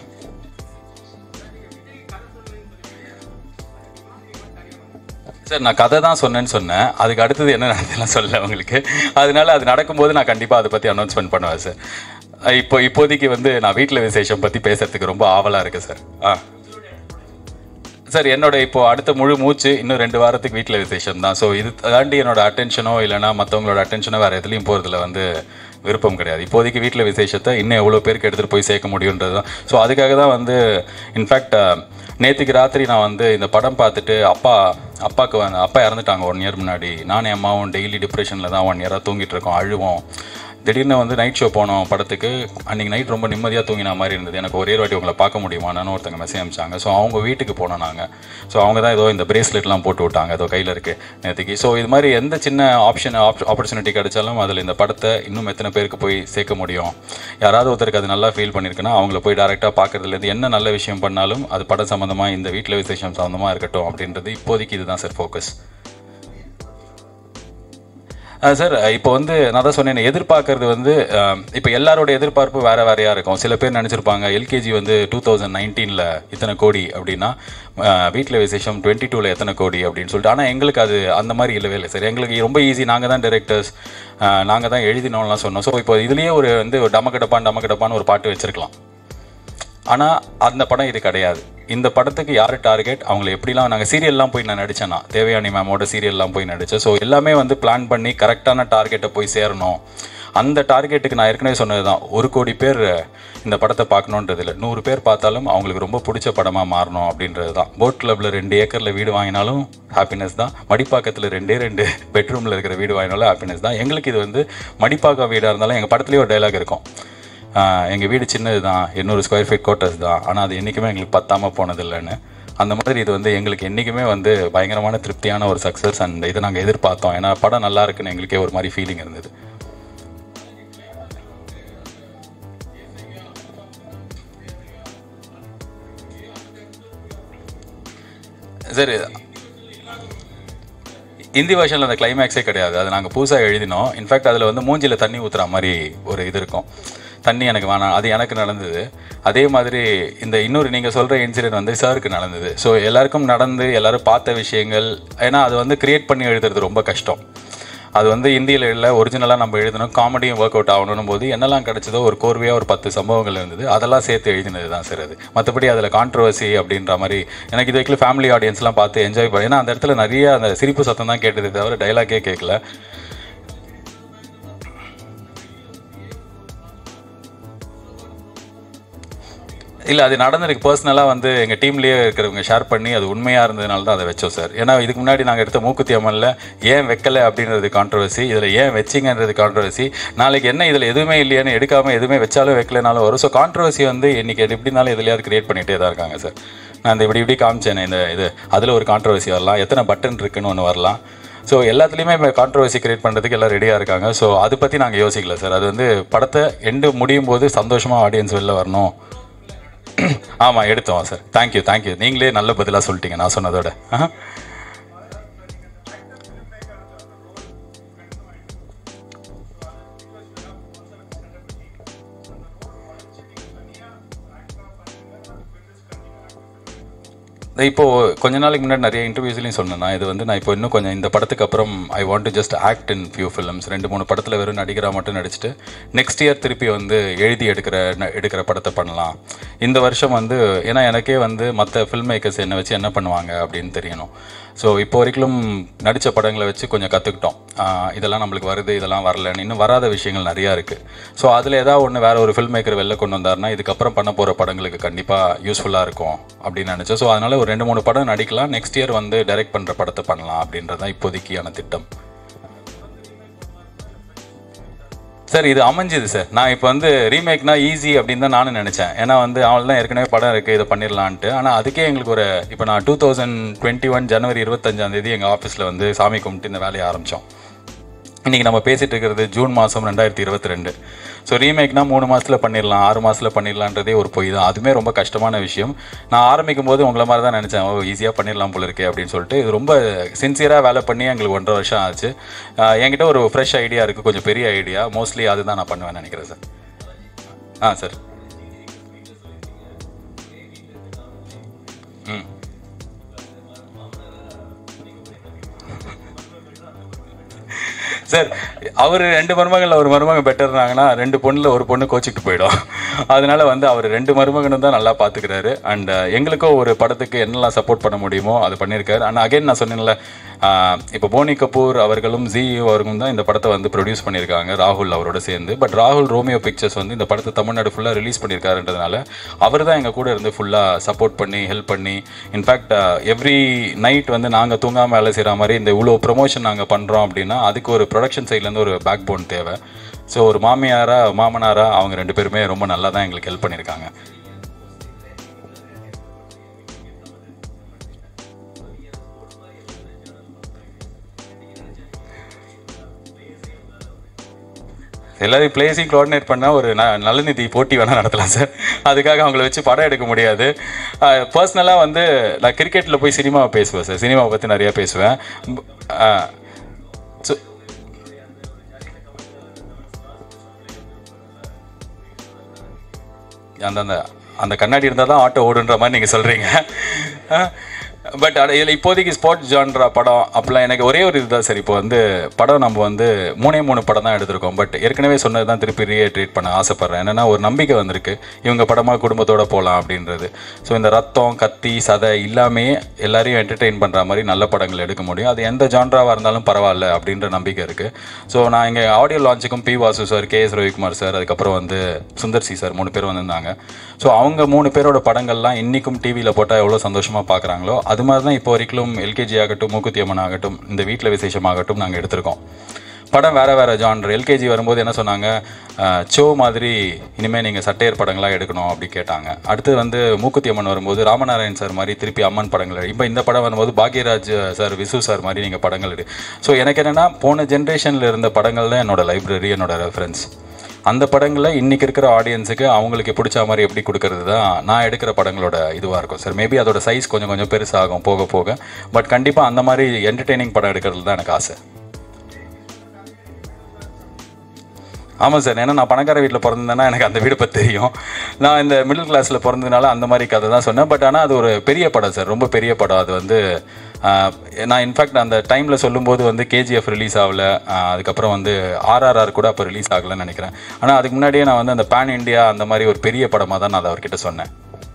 சார் நான் கதை தான் சொன்னேன்னு சொன்னேன் அதுக்கு அடுத்தது என்ன நடந்ததுலாம் சொல்ல உங்களுக்கு அதனால அது நடக்கும்போது நான் கண்டிப்பாக அதை பற்றி அனௌன்ஸ்மெண்ட் பண்ணுவேன் சார் இப்போ இப்போதைக்கு வந்து நான் வீட்டில் விசேஷம் பற்றி பேசுறதுக்கு ரொம்ப ஆவலாக இருக்குது சார் ஆ சார் என்னோட இப்போ அடுத்த முழு மூச்சு இன்னும் ரெண்டு வாரத்துக்கு வீட்டில் விசேஷம் தான் ஸோ இது தாண்டி என்னோட அட்டென்ஷனோ இல்லைனா மற்றவங்களோட அட்டென்ஷனோ வேறு எதுலேயும் போகிறதுல வந்து விருப்பம் கிடையாது இப்போதைக்கு வீட்டில் விசேஷத்தை இன்னும் எவ்வளோ பேருக்கு எடுத்துகிட்டு போய் சேர்க்க முடியுன்றது தான் ஸோ அதுக்காக தான் வந்து இன்ஃபேக்ட் நேற்றுக்கு ராத்திரி நான் வந்து இந்த படம் பார்த்துட்டு அப்பா அப்பாவுக்கு வந்து அப்பா இறந்துட்டாங்க ஒன் இயர் முன்னாடி நானும் என் அம்மாவும் டெய்லி டிப்ரெஷனில் தான் ஒன் இயராக தூங்கிட்டு இருக்கோம் அழுவோம் திடீர்னு வந்து நைட் ஷோ போனோம் படத்துக்கு அன்றைக்கி நைட் ரொம்ப நிம்மதியாக தூங்கின மாதிரி இருந்தது எனக்கு ஒரே வாட்டி உங்களை பார்க்க முடியுமான்னு ஒருத்தங்க மெசேஜ் அனுப்பிச்சாங்க ஸோ அவங்க வீட்டுக்கு போனோம் நாங்கள் ஸோ அவங்க தான் ஏதோ இந்த பிரேஸ்லெட்லாம் போட்டு விட்டாங்க ஏதோ கையில் இருக்குது நேற்றுக்கு ஸோ இது மாதிரி எந்த சின்ன ஆப்ஷன் ஆப்பர்ச்சுனிட்டி கிடைச்சாலும் அதில் இந்த படத்தை இன்னும் எத்தனை பேருக்கு போய் சேர்க்க முடியும் யாராவது ஒருத்தருக்கு அது நல்லா ஃபீல் பண்ணியிருக்குன்னா அவங்கள போய் டேரெக்டாக பார்க்குறதுலேருந்து என்ன நல்ல விஷயம் பண்ணாலும் அது படம் சம்மந்தமாக இந்த வீட்டில் விசேஷம் சம்மந்தமாக இருக்கட்டும் அப்படின்றது இப்போதைக்கு இதுதான் சார் ஃபோக்கஸ் சார் இப்போ வந்து நான் தான் சொன்னேன் எதிர்பார்க்கறது வந்து இப்போ எல்லாரோட எதிர்பார்ப்பு வேற வேறையாக இருக்கும் சில பேர் நினச்சிருப்பாங்க எல்கேஜி வந்து டூ தௌசண்ட் நைன்டீனில் இத்தனை கோடி அப்படின்னா வீட்டில் விசேஷம் டுவெண்ட்டி டூவில் எத்தனை கோடி அப்படின்னு சொல்லிட்டு ஆனால் எங்களுக்கு அது அந்த மாதிரி இல்லவே இல்லை சார் எங்களுக்கு ரொம்ப ஈஸி நாங்கள் தான் டேரக்டர்ஸ் நாங்கள் தான் எழுதினோம்லாம் சொன்னோம் ஸோ இப்போ இதுலேயே ஒரு வந்து டமக்கடப்பான் டமக்கடப்பான்னு ஒரு பாட்டு வச்சிருக்கலாம் ஆனால் அந்த படம் இது கிடையாது இந்த படத்துக்கு யார் டார்கெட் அவங்களை எப்படிலாம் நாங்கள் சீரியல்லாம் போய் நான் நடித்தேன்னா தேவயானி மேமோட சீரியல்லாம் போய் நடித்தேன் ஸோ எல்லாமே வந்து பிளான் பண்ணி கரெக்டான டார்கெட்டை போய் சேரணும் அந்த டார்கெட்டுக்கு நான் ஏற்கனவே சொன்னது தான் ஒரு கோடி பேர் இந்த படத்தை பார்க்கணுன்றது இல்லை நூறு பேர் பார்த்தாலும் அவங்களுக்கு ரொம்ப பிடிச்ச படமாக மாறணும் அப்படின்றது தான் போட் கிளப்பில் ரெண்டு ஏக்கரில் வீடு வாங்கினாலும் ஹாப்பினஸ் தான் மடிப்பாக்கத்தில் ரெண்டே ரெண்டு பெட்ரூமில் இருக்கிற வீடு வாங்கினாலும் ஹாப்பினஸ் தான் எங்களுக்கு இது வந்து மடிப்பாக்கம் வீடாக இருந்தாலும் எங்கள் படத்துலேயே ஒரு டைலாக் இருக்கும் எங்கள் வீடு சின்னது தான் எண்ணூறு ஸ்கொயர் ஃபீட் கோட்டர்ஸ் தான் ஆனால் அது என்றைக்குமே எங்களுக்கு பத்தாமல் போனதில்லைன்னு அந்த மாதிரி இது வந்து எங்களுக்கு என்றைக்குமே வந்து பயங்கரமான திருப்தியான ஒரு சக்ஸஸ் அண்ட் இதை நாங்கள் எதிர்பார்த்தோம் ஏன்னா படம் நல்லா இருக்குன்னு எங்களுக்கே ஒரு மாதிரி ஃபீலிங் இருந்தது சரி ஹிந்தி வருஷனில் அந்த கிளைமேக்ஸே கிடையாது அது நாங்கள் புதுசாக எழுதினோம் இன்ஃபேக்ட் அதில் வந்து மூஞ்சியில் தண்ணி ஊற்றுற மாதிரி ஒரு இது இருக்கும் தண்ணி எனக்கு வேணாம் அது எனக்கு நடந்தது அதே மாதிரி இந்த இன்னொரு நீங்கள் சொல்கிற இன்சிடென்ட் வந்து சாருக்கு நடந்தது ஸோ எல்லாருக்கும் நடந்து எல்லாரும் பார்த்த விஷயங்கள் ஏன்னா அது வந்து கிரியேட் பண்ணி எழுதுறது ரொம்ப கஷ்டம் அது வந்து இந்தியில் இல்லை ஒரிஜினலாக நம்ம எழுதணும் காமெடியும் ஒர்க் அவுட் ஆகணும் போது என்னெல்லாம் கிடச்சதோ ஒரு கோர்வையாக ஒரு பத்து சம்பவங்கள் இருந்தது அதெல்லாம் சேர்த்து எழுதினது தான் சார் அது மற்றபடி அதில் கான்ட்ரவர்சி அப்படின்ற மாதிரி எனக்கு இது வரைக்கும் ஃபேமிலி ஆடியன்ஸ்லாம் பார்த்து என்ஜாய் பண்ணி ஏன்னா அந்த இடத்துல நிறைய அந்த சிரிப்பு சத்தம் தான் கேட்டதே தவிர டைலாக்கே கேட்கல இல்லை அது நடந்திருக்கு பர்சனலாக வந்து எங்கள் டீம்லேயே இருக்கிறவங்க ஷேர் பண்ணி அது உண்மையாக இருந்ததுனால தான் அதை வச்சோம் சார் ஏன்னா இதுக்கு முன்னாடி நாங்கள் எடுத்த மூக்குத்தி அம்மனில் ஏன் வைக்கலை அப்படின்றது கான்ட்ரவர்சி இதில் ஏன் வச்சிங்கன்றது கான்ட்ரவர்சி நாளைக்கு என்ன இதில் எதுவுமே இல்லையான்னு எடுக்காமல் எதுவுமே வச்சாலும் வைக்கலனாலும் வரும் ஸோ கான்ட்ரவர்சி வந்து இன்றைக்கி எப்படினாலும் எதுலையாவது கிரியேட் பண்ணிகிட்டே தான் இருக்காங்க சார் நான் இந்த இப்படி இப்படி காமிச்சேனே இந்த இது அதில் ஒரு கான்ட்ரவர்சி வரலாம் எத்தனை பட்டன் இருக்குன்னு ஒன்று வரலாம் ஸோ எல்லாத்துலேயுமே இப்போ கான்ட்ரவர்சி கிரியேட் பண்ணுறதுக்கு எல்லாம் ரெடியாக இருக்காங்க ஸோ அதை பற்றி நாங்கள் யோசிக்கல சார் அது வந்து படத்தை எண்டு முடியும் போது சந்தோஷமாக ஆடியன்ஸ் வெளில வரணும் ஆமாம் எடுத்தோம் சார் தேங்க்யூ தேங்க்யூ நீங்களே நல்ல பதிலாக சொல்லிட்டீங்க நான் சொன்னதோட இப்போ கொஞ்ச நாளைக்கு முன்னாடி நிறைய இன்டர்வியூஸ்லையும் சொன்னேன் நான் இது வந்து நான் இப்போ இன்னும் கொஞ்சம் இந்த படத்துக்கு அப்புறம் I want to just act in few films ரெண்டு மூணு படத்தில் வெறும் நடிகராக மட்டும் நடிச்சுட்டு நெக்ஸ்ட் இயர் திருப்பி வந்து எழுதி எடுக்கிற ந- எடுக்கிற படத்தை பண்ணலாம் இந்த வருஷம் வந்து ஏன்னா எனக்கே வந்து மற்ற ஃபில்ம் மேக்கர்ஸ் என்னை வச்சு என்ன பண்ணுவாங்க அப்படின்னு தெரியணும் ஸோ இப்போ வரைக்கும் நடித்த படங்களை வச்சு கொஞ்சம் கற்றுக்கிட்டோம் இதெல்லாம் நம்மளுக்கு வருது இதெல்லாம் வரலன்னு இன்னும் வராத விஷயங்கள் நிறையா இருக்குது ஸோ அதில் ஏதாவது ஒன்று வேற ஒரு ஃபில்ம் மேக்கர் வெளில கொண்டு வந்தாருன்னா இதுக்கப்புறம் பண்ண போகிற படங்களுக்கு கண்டிப்பாக யூஸ்ஃபுல்லாக இருக்கும் அப்படின்னு நினச்சேன் ஸோ அதனால் ஒரு ரெண்டு மூணு படம் நடிக்கலாம் நெக்ஸ்ட் இயர் வந்து டைரக்ட் பண்ணுற படத்தை பண்ணலாம் அப்படின்றது தான் இப்போதைக்கான திட்டம் சார் இது அமைஞ்சுது சார் நான் இப்போ வந்து ரீமேக்னா ஈஸி அப்படின்னு தான் நானும் நினச்சேன் ஏன்னா வந்து அவள் தான் ஏற்கனவே படம் இருக்குது இதை பண்ணிடலான்ட்டு ஆனால் அதுக்கே எங்களுக்கு ஒரு இப்போ நான் டூ தௌசண்ட் டுவெண்ட்டி ஒன் ஜனவரி இருபத்தஞ்சாம் தேதி எங்கள் ஆஃபீஸில் வந்து சாமி கும்பிட்டு இந்த வேலையை ஆரம்பித்தோம் இன்றைக்கி நம்ம பேசிகிட்டு இருக்கிறது ஜூன் மாதம் ரெண்டாயிரத்தி இருபத்தி ரெண்டு ஸோ ரீமேக்னா மூணு மாதத்தில் பண்ணிடலாம் ஆறு மாதத்தில் பண்ணிடலான்றதே ஒரு பொய் தான் அதுவுமே ரொம்ப கஷ்டமான விஷயம் நான் ஆரம்பிக்கும் போது உங்களை மாதிரி தான் நினச்சேன் ஓ ஈஸியாக பண்ணிடலாம் போல இருக்கே அப்படின்னு சொல்லிட்டு இது ரொம்ப சின்சியராக வேலை பண்ணி எங்களுக்கு ஒன்றரை வருஷம் ஆச்சு ஆஹ் என்கிட்ட ஒரு ஃப்ரெஷ் ஐடியா இருக்குது கொஞ்சம் பெரிய ஐடியா மோஸ்ட்லி அதுதான் நான் பண்ணுவேன்னு நினைக்கிறேன் சார் ஆ சார் ம் சார் அவர் ரெண்டு மருமகன்ல ஒரு மருமகன் பெட்டர்னாங்கன்னா ரெண்டு பொண்ணுல ஒரு பொண்ணு கோச்சிட்டு போயிடும் அதனால வந்து அவர் ரெண்டு மருமகனும் தான் நல்லா பார்த்துக்கிறாரு அண்ட் எங்களுக்கும் ஒரு படத்துக்கு என்னெல்லாம் சப்போர்ட் பண்ண முடியுமோ அது பண்ணியிருக்காரு அண்ட் அகைன் நான் சொன்னேன்ல ஆஹ் இப்போ போனி கபூர் அவர்களும் ஜி அவர்களும் தான் இந்த படத்தை வந்து ப்ரொடியூஸ் பண்ணியிருக்காங்க ராகுல் அவரோட சேர்ந்து பட் ராகுல் ரோமியோ பிக்சர்ஸ் வந்து இந்த படத்தை தமிழ்நாடு ஃபுல்லாக ரிலீஸ் பண்ணியிருக்காருன்றதுனால அவர் தான் எங்கள் கூட இருந்து ஃபுல்லாக சப்போர்ட் பண்ணி ஹெல்ப் பண்ணி இன்ஃபேக்ட் எவ்ரி நைட் வந்து நாங்கள் தூங்காமல் வேலை செய்கிற மாதிரி இந்த இவ்வளோ ப்ரொமோஷன் நாங்கள் பண்ணுறோம் அப்படின்னா அதுக்கு ஒரு ப்ரொடக்ஷன் சைட்லேருந்து ஒரு பேக் போன் தேவை ஸோ ஒரு மாமியாரா மாமனாரா அவங்க ரெண்டு பேருமே ரொம்ப நல்லா தான் எங்களுக்கு ஹெல்ப் பண்ணியிருக்காங்க எல்லாரையும் பிளேஸையும் கோஆர்டினேட் பண்ணால் ஒரு ந நலநிதி போட்டி வேணால் நடத்தலாம் சார் அதுக்காக அவங்கள வச்சு படம் எடுக்க முடியாது பர்சனலாக வந்து நான் கிரிக்கெட்டில் போய் சினிமாவை பேசுவேன் சார் சினிமாவை பற்றி நிறையா பேசுவேன் ஸோ அந்த அந்த அந்த கண்ணாடி இருந்தால் தான் ஆட்டோ ஓடுன்ற மாதிரி நீங்கள் சொல்கிறீங்க பட் அது இதில் இப்போதைக்கு ஸ்போர்ட்ஸ் ஜான்ரா படம் அப்போலாம் எனக்கு ஒரே ஒரு இதுதான் சார் இப்போ வந்து படம் நம்ம வந்து மூணே மூணு படம் தான் எடுத்திருக்கோம் பட் ஏற்கனவே சொன்னது தான் திருப்பி ரீஎட்ரேட் பண்ண ஆசைப்பட்றேன் என்னென்னா ஒரு நம்பிக்கை வந்திருக்கு இவங்க படமாக குடும்பத்தோட போகலாம் அப்படின்றது ஸோ இந்த ரத்தம் கத்தி சதை எல்லாமே எல்லாரையும் என்டர்டெயின் பண்ணுற மாதிரி நல்ல படங்கள் எடுக்க முடியும் அது எந்த ஜான்ராவாக இருந்தாலும் பரவாயில்ல அப்படின்ற நம்பிக்கை இருக்குது ஸோ நான் இங்கே ஆடியோ லான்ச்சுக்கும் P Vasu sir K S Ravikumar sir அதுக்கப்புறம் வந்து சுந்தர் சி சார் மூணு பேர் வந்திருந்தாங்க ஸோ அவங்க மூணு பேரோட படங்கள்லாம் இன்றைக்கும் டிவியில் போட்டால் எவ்வளோ சந்தோஷமாக பார்க்குறாங்களோ அது மாதிரி தான் இப்போ வரைக்கும் எல்கேஜி ஆகட்டும் மூக்குத்தி அம்மன் ஆகட்டும் இந்த வீட்டில் விசேஷமாகட்டும் நாங்கள் எடுத்திருக்கோம் படம் வேறு வேறு ஜான்ரு எல்கேஜி வரும்போது என்ன சொன்னாங்க அஹ், சோ மாதிரி இனிமேல் நீங்கள் சட்டையர் படங்களாக எடுக்கணும் அப்படி கேட்டாங்க அடுத்து வந்து மூக்குத்தி அம்மன் வரும்போது ராமநாராயண் சார் மாதிரி திருப்பி அம்மன் படங்கள் இப்போ இந்த படம் வரும்போது பாக்யராஜ் சார் விசு சார் மாதிரி நீங்கள் படங்கள் எடு ஸோ எனக்கு என்னென்னா போன ஜென்ரேஷனில் இருந்த படங்கள் தான் என்னோட லைப்ரரி என்னோட ரெஃபரன்ஸ் அந்த படங்களை இன்னைக்கு இருக்கிற ஆடியன்ஸுக்கு அவங்களுக்கு பிடிச்ச மாதிரி எப்படி கொடுக்கறது தான் நான் எடுக்கிற படங்களோட இதுவாக இருக்கும் சார் மேபி அதோட சைஸ் கொஞ்சம் கொஞ்சம் பெருசாகும் போக போக பட் கண்டிப்பாக அந்த மாதிரி என்டர்டெய்னிங் படம் எடுக்கிறது தான் எனக்கு ஆசை ஆமாம் சார் ஏன்னா நான் பணக்கார வீட்டில் பிறந்தேன்னா எனக்கு அந்த வீடு பற்றி தெரியும் நான் இந்த மிடில் கிளாஸில் பிறந்ததுனால அந்த மாதிரி கதை தான் சொன்னேன் பட் ஆனால் அது ஒரு பெரிய படம் சார் ரொம்ப பெரிய படம் அது வந்து ஆஹ், நான் இன்ஃபேக்ட் அந்த டைமில் சொல்லும்போது வந்து கேஜிஎஃப் ரிலீஸ் ஆகல ஆஹ், அதுக்கப்புறம் வந்து ஆர்ஆர்ஆர் கூட அப்போ ரிலீஸ் ஆகலைன்னு நினைக்கிறேன் ஆனால் அதுக்கு முன்னாடியே நான் வந்து அந்த பேன் இண்டியா அந்த மாதிரி ஒரு பெரிய படமாக தான் நான் அதை அவர்கிட்ட சொன்னேன்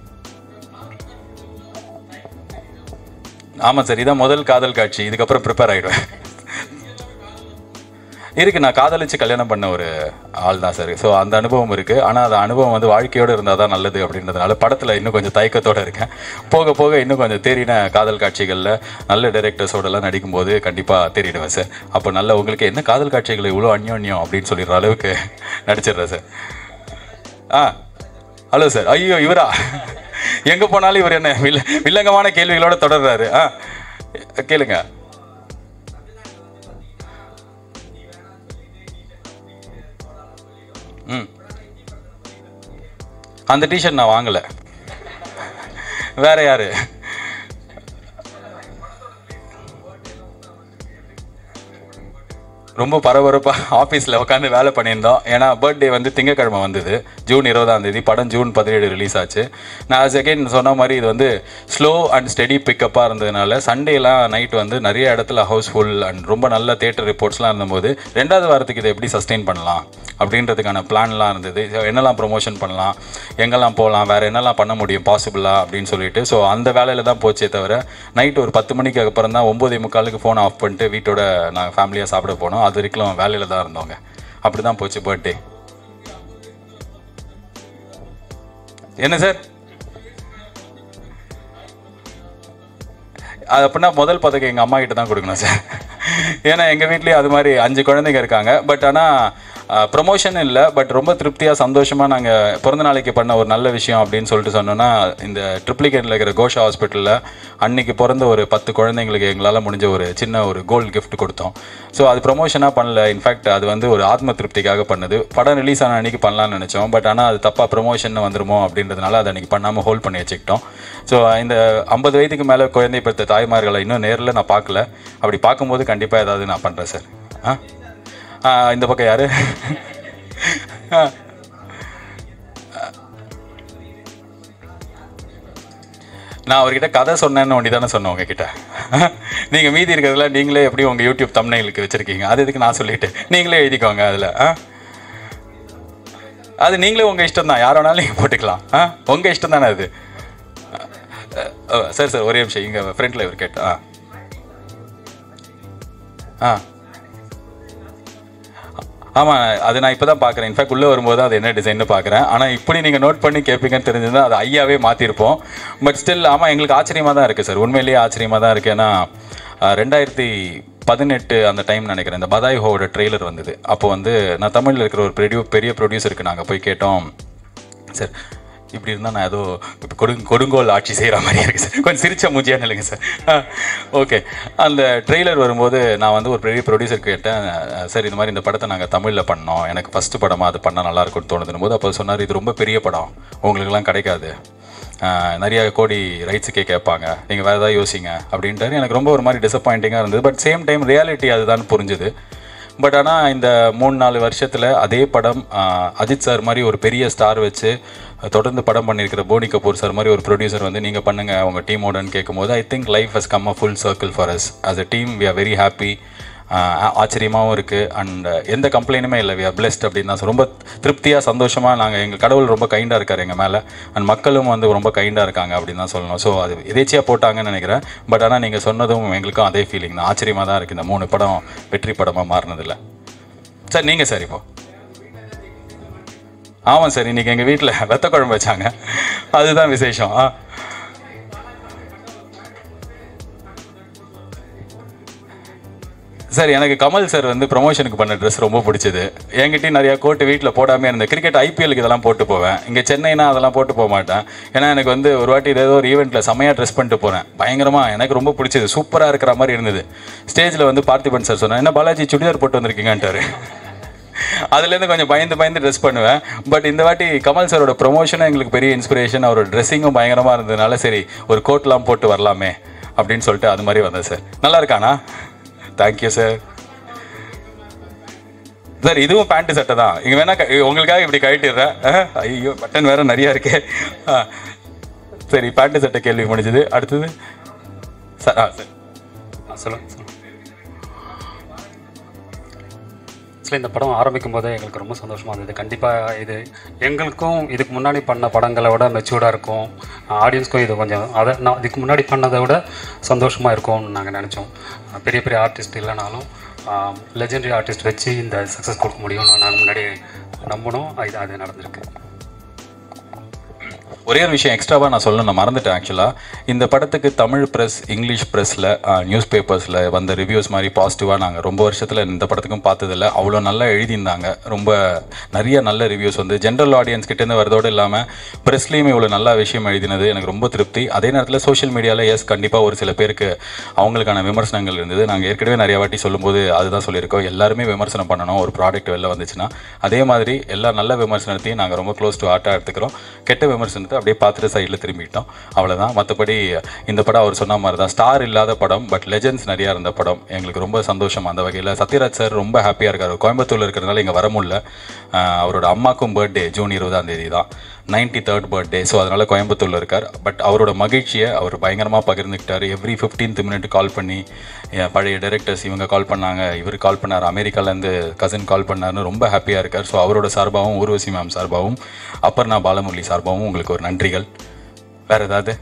ஆமாம் சார் இதான் முதல் காதல் காட்சி இதுக்கப்புறம் ப்ரிப்பேர் ஆகிடுவேன் இருக்கு நான் காதலிச்சு கல்யாணம் பண்ண ஒரு ஆள் தான் சார் ஸோ அந்த அனுபவம் இருக்கு ஆனால் அந்த அனுபவம் வந்து வாழ்க்கையோடு இருந்தால் தான் நல்லது அப்படின்றதுனால படத்தில் இன்னும் கொஞ்சம் தயக்கத்தோட இருக்கேன் போக போக இன்னும் கொஞ்சம் தேறின காதல் காட்சிகளில் நல்ல டைரக்டர்ஸோடலாம் நடிக்கும்போது கண்டிப்பாக தேறிடுவேன் சார் அப்போ நல்ல உங்களுக்கு என்ன காதல் காட்சிகள் இவ்வளோ அந்யோன்யம் அப்படின்னு சொல்லிடுற அளவுக்கு நடிச்சிடுறேன் சார் ஆ ஹலோ சார் ஐயோ இவரா எங்கே போனாலும் இவர் என்ன வில்ல வில்லங்கமான கேள்விகளோட தொடர்றாரு ஆ கேளுங்க ம் அந்த டிஷர்ட் நான் வாங்கல வேற யாரு ரொம்ப பரபரப்பாக ஆஃபீஸில் உட்காந்து வேலை பண்ணியிருந்தோம் ஏன்னா பர்த்டே வந்து திங்கக்கிழமை வந்தது ஜூன் இருபதாம் தேதி படம் ஜூன் பதினேழு ரிலீஸ் ஆச்சு நான் செகண்ட் சொன்ன மாதிரி இது வந்து ஸ்லோ அண்ட் ஸ்டெடி பிக்கப்பாக இருந்ததுனால சண்டேலாம் நைட் வந்து நிறைய இடத்துல ஹவுஸ்ஃபுல் அண்ட் ரொம்ப நல்ல தேட்டர் ரிப்போர்ட்ஸ்லாம் இருந்தபோது ரெண்டாவது வாரத்துக்கு இதை எப்படி சஸ்டெயின் பண்ணலாம் அப்படின்றதுக்கான பிளான்லாம் இருந்தது So, என்னெல்லாம் ப்ரொமோஷன் பண்ணலாம் எங்கெல்லாம் போகலாம் வேறு என்னெல்லாம் பண்ண முடியும் பாசிபிளா அப்படின்னு சொல்லிட்டு ஸோ அந்த வேலையில் தான் போச்சே தவிர நைட் ஒரு பத்து மணிக்கு அப்புறம் தான் ஒம்பதே முக்காலுக்கு ஃபோன் ஆஃப் பண்ணிட்டு வீட்டோட நாங்கள் ஃபேமிலியாக சாப்பிட போனோம் அது வரைக்கும் வேலையில் தான் இருந்தோங்க அப்படி தான் போச்சு பர்த்டே என்ன சார் அது அப்படின்னா முதல் பதக்கம் எங்கள் அம்மா கிட்ட தான் கொடுக்கணும் சார் ஏன்னா எங்கள் வீட்லேயே அது மாதிரி அஞ்சு குழந்தைங்க இருக்காங்க பட் ஆனால் ப்ரொமோஷன் இல்லை பட் ரொம்ப திருப்தியாக சந்தோஷமாக நாங்கள் பிறந்த நாளைக்கு பண்ண ஒரு நல்ல விஷயம் அப்படின்னு சொல்லிட்டு சொன்னோன்னா இந்த ட்ரிப்ளிகேட்டில் இருக்கிற கோஷா ஹாஸ்பிட்டலில் அன்னைக்கு பிறந்த ஒரு பத்து குழந்தைங்களுக்கு எங்களால் முடிஞ்ச ஒரு சின்ன ஒரு கோல்டு gift கொடுத்தோம் ஸோ அது ப்ரொமோஷனாக பண்ணல இன்ஃபேக்ட் அது வந்து ஒரு ஆத்ம திருப்திக்காக பண்ணது படம் ரிலீஸ் ஆன அன்னைக்கு பண்ணலாம்னு நினச்சோம் பட் ஆனால் அது தப்பாக ப்ரொமோஷன் வந்துருமோ அப்படின்றதுனால அதை அன்றைக்கி பண்ணாமல் ஹோல்ட் பண்ணி வச்சுக்கிட்டோம் ஸோ இந்த ஐம்பது வயதுக்கு மேலே குழந்தை பெற்ற தாய்மார்களை இன்னும் நேரில் நான் பார்க்கல அப்படி பார்க்கும்போது கண்டிப்பாக ஏதாவது நான் பண்ணுறேன் சார் ஆ ஆ, இந்த பக்கம் யாரு ஆ. நான் அவர்கிட்ட கதை சொன்னேன்னு ஒண்டி தானே சொன்னேன் உங்ககிட்ட நீங்க மீதி இருக்கிறதுல நீங்களே எப்படி உங்க யூடியூப் தம்னைலுக்கு வச்சிருக்கீங்க அது எதுக்கு நான் சொல்லிட்டு நீங்களே எழுதிக்கோங்க அதுல ஆ? அது நீங்களே உங்க இஷ்டம் தான் யார் வேணாலும் நீங்க போட்டுக்கலாம் ஆ உங்க இஷ்டம் தானே அது அ, அ, சரி சார் ஒரே நிமிஷம் இங்க ஃப்ரண்ட்ல இவர் கேட்டு ஆ ஆ ஆமாம் அது நான் இப்போ தான் பார்க்குறேன் இன்ஃபேக்ட் உள்ளே வரும்போது அது என்ன டிசைன்னு பார்க்குறேன் ஆனால் இப்படி நீங்கள் நோட் பண்ணி கேட்பீங்கன்னு தெரிஞ்சிருந்தா அது ஐயாவே மாற்றிருப்போம் பட் ஸ்டில் ஆமாம் எங்களுக்கு ஆச்சரியமாக தான் இருக்குது சார் உண்மையிலேயே ஆச்சரியமாக தான் இருக்குது ஏன்னா அஹ், ரெண்டாயிரத்தி பதினெட்டு அந்த டைம் நினைக்கிறேன் இந்த பதாய் ஹோவோட ட்ரெய்லர் வந்தது அப்போ வந்து நான் தமிழில் இருக்கிற ஒரு பெரிய பெரிய ப்ரொடியூசருக்கு நாங்கள் போய் கேட்டோம் சார் இப்படி இருந்தால் நான் ஏதோ இப்போ கொடு கொடுங்கோல் ஆட்சி செய்கிற மாதிரியே இருக்குது சார் கொஞ்சம் சிரிச்ச மூஞ்சியா இல்லைங்க சார் ஓகே அந்த ட்ரெய்லர் வரும்போது நான் வந்து ஒரு பெரிய ப்ரொடியூசர் கேட்டேன் அஹ், சார் இந்த மாதிரி இந்த படத்தை நாங்கள் தமிழில் பண்ணோம் எனக்கு ஃபஸ்ட்டு படமாக அது பண்ணால் நல்லா இருக்கும்னு தோணுதுன்னு போது அப்போ சொன்னார் இது ரொம்ப பெரிய படம் உங்களுக்கெல்லாம் கிடைக்காது அஹ், நிறைய கோடி ரைட்ஸுக்கே கேட்பாங்க நீங்கள் வேறு ஏதாவது யோசிங்க அப்படின்ட்டாரு எனக்கு ரொம்ப ஒரு மாதிரி டிசப்பாயிண்டிங்காக இருந்தது பட் சேம் டைம் ரியாலிட்டி அதுதான் புரிஞ்சுது பட் ஆனால் இந்த மூணு நாலு வருஷத்தில் அதே படம் ஆஹ், அஜித் சார் மாதிரி ஒரு பெரிய ஸ்டார் வச்சு அஹ், தொடர்ந்து படம் பண்ணியிருக்கிற போனி கபூர் சார் மாதிரி ஒரு ப்ரொடியூசர் வந்து நீங்கள் பண்ணுங்கள் உங்கள் டீமோடன்னு கேட்கும்போது I think life has come a full circle for us as a team we are very happy ஆச்சரியமாகவும் இருக்குது அண்ட் எந்த கம்ப்ளைண்ட்டுமே இல்லை we are blessed அப்படின்னு தான் சொல்ல- ரொம்ப திருப்தியாக சந்தோஷமாக நாங்கள் எங்கள் கடவுள் ரொம்ப கைண்டாக இருக்கார் எங்கள் மேலே அண்ட் மக்களும் வந்து ரொம்ப கைண்டாக இருக்காங்க அப்படின்னு தான் சொல்லணும் ஸோ அது எதேச்சியாக போட்டாங்கன்னு நினைக்கிறேன் பட் ஆனால் நீங்கள் சொன்னதும் எங்களுக்கும் அதே ஃபீலிங் தான் ஆச்சரியமாக தான் இருக்குது இந்த மூணு படம் வெற்றி படமாக மாறினதில்ல சார் நீங்கள் சார் இப்போ ஆமாம் சார் இன்னைக்கு எங்கள் வீட்டில் வெத்த குழம்பு வச்சாங்க அதுதான் விசேஷம் ஆ சார் எனக்கு கமல் சார் வந்து ப்ரொமோஷனுக்கு பண்ண ட்ரெஸ் ரொம்ப பிடிச்சது என்கிட்டயும் நிறைய கோட்டு வீட்டில் போடாமே இருந்தேன் கிரிக்கெட் ஐபிஎலுக்கு இதெல்லாம் போட்டு போவேன் இங்கே சென்னைனா அதெல்லாம் போட்டு போக மாட்டேன் ஏன்னா எனக்கு வந்து ஒரு வாட்டி ஏதோ ஒரு ஈவெண்ட்டில் செமையாக ட்ரெஸ் பண்ணிட்டு போகிறேன் பயங்கரமாக எனக்கு ரொம்ப பிடிச்சது சூப்பராக இருக்கிற மாதிரி இருந்தது ஸ்டேஜில் வந்து பார்த்திபன் சார் சொன்னேன் என்ன பாலாஜி சுடிதார் போட்டு வந்திருக்கீங்கன்ட்டாரு அதுலேருந்து கொஞ்சம் பயந்து பயந்து ட்ரெஸ் பண்ணுவேன் பட் இந்த வாட்டி கமல் சாரோட ப்ரொமோஷனும் எங்களுக்கு பெரிய இன்ஸ்பிரேஷன் அவரோட ட்ரெஸ்ஸிங்கும் பயங்கரமாக இருந்ததுனால சரி ஒரு கோட்லாம் போட்டு வரலாமே அப்படின்னு சொல்லிட்டு அது மாதிரி வந்தேன் சார் நல்லா இருக்கானா தேங்க்யூ சார் சார் இதுவும் பேண்ட் சட்டை தான் இங்கே வேணா க- உங்களுக்காக இப்படி கழட்டிடுறேன் அஹ், ஐயோ பட்டன் வேற நிறைய இருக்கே ஆ, சரி பேண்ட் சட்டை கேள்வி முடிஞ்சது அடுத்தது சார் ஆ சார் ஆ, சொல்லுங்க சொல்லுங்க ஆக்சுவலி இந்த படம் ஆரம்பிக்கும் போதே எங்களுக்கு ரொம்ப சந்தோஷமாக இருந்தது கண்டிப்பாக இது எங்களுக்கும் இதுக்கு முன்னாடி பண்ண படங்களை விட மெச்சூர்டாக இருக்கும் ஆடியன்ஸ்க்கும் இது கொஞ்சம் அதை நான் இதுக்கு முன்னாடி பண்ணதை விட சந்தோஷமாக இருக்கும்னு நாங்கள் நினச்சோம் பெரிய பெரிய ஆர்டிஸ்ட் இல்லைனாலும் லெஜெண்டரி ஆர்டிஸ்ட் வச்சு இந்த சக்ஸஸ் கொடுக்க முடியும்னு நாங்கள் முன்னாடி நம்பினோம் இது அது நடந்திருக்கு ஒரே ஒரு விஷயம் எக்ஸ்ட்ராவாக நான் சொல்லணும் நான் மறந்துட்டேன் ஆக்சுவலாக இந்த படத்துக்கு தமிழ் ப்ரெஸ் இங்கிலீஷ் ப்ரெஸ்ஸில் நியூஸ் பேப்பர்ஸில் வந்த ரிவ்யூஸ் மாதிரி பாசிட்டிவாக நாங்கள் ரொம்ப வருஷத்தில் இந்த படத்துக்கும் பார்த்ததில்ல அவ்வளோ நல்லா எழுதியிருந்தாங்க ரொம்ப நிறைய நல்ல ரிவ்யூஸ் வந்து ஜென்ரல் ஆடியன்ஸ் கிட்டேருந்து வரதோடு இல்லாமல் ப்ரெஸ்லேயும் இவ்வளோ நல்ல விஷயம் எழுதினது எனக்கு ரொம்ப திருப்தி அதே நேரத்தில் சோஷியல் மீடியாவில் எஸ் கண்டிப்பாக ஒரு சில பேருக்கு அவங்களுக்கான விமர்சனங்கள் இருந்தது நாங்கள் ஏற்கனவே நிறைய வாட்டி சொல்லும்போது அதுதான் சொல்லியிருக்கோம் எல்லாருமே விமர்சனம் பண்ணணும் ஒரு ப்ராடக்ட் வெளில வந்துச்சுன்னா அதே மாதிரி எல்லா நல்ல விமர்சனத்தையும் நாங்கள் ரொம்ப க்ளோஸ் டு ஆர்ட்டாக எடுத்துக்கிறோம் கெட்ட விமர்சனத்தை பார்த்து அப்படியே பார்த்துட்டு சைடில் திரும்பிட்டோம் அவ்வளோதான் மற்றபடி இந்த படம் அவர் சொன்ன மாதிரி தான் ஸ்டார் இல்லாத படம் பட் லெஜெண்ட்ஸ் நிறையா இருந்த படம் எங்களுக்கு ரொம்ப சந்தோஷம் அந்த வகையில் சத்யராஜ் சார் ரொம்ப ஹாப்பியாக இருக்கார் கோயம்புத்தூரில் இருக்கிறதுனால இங்கே வர முடியல ஆஹ் அவரோட அம்மாக்கும் பர்த்டே ஜூன் இருபதாம் தேதி தான் நைன்டி தேர்ட் பர்த்டே ஸோ அதனால் கோயம்புத்தூரில் இருக்கார் பட் அவரோட மகிழ்ச்சியை அவர் பயங்கரமாக பகிர்ந்துக்கிட்டார் எவ்ரி ஃபிஃப்டீன்த் மினிட் கால் பண்ணி என் பழைய டைரக்டர்ஸ் இவங்க கால் பண்ணாங்க இவர் கால் பண்ணார் அமெரிக்காலேருந்து கசின் கால் பண்ணார்னு ரொம்ப ஹாப்பியாக இருக்கார் ஸோ அவரோட சார்பாகவும் ஊர்வசி மேம் சார்பாகவும் அப்பர்ணா பாலமுரளி சார்பாகவும் உங்களுக்கு ஒரு நன்றிகள் வேறு ஏதாவது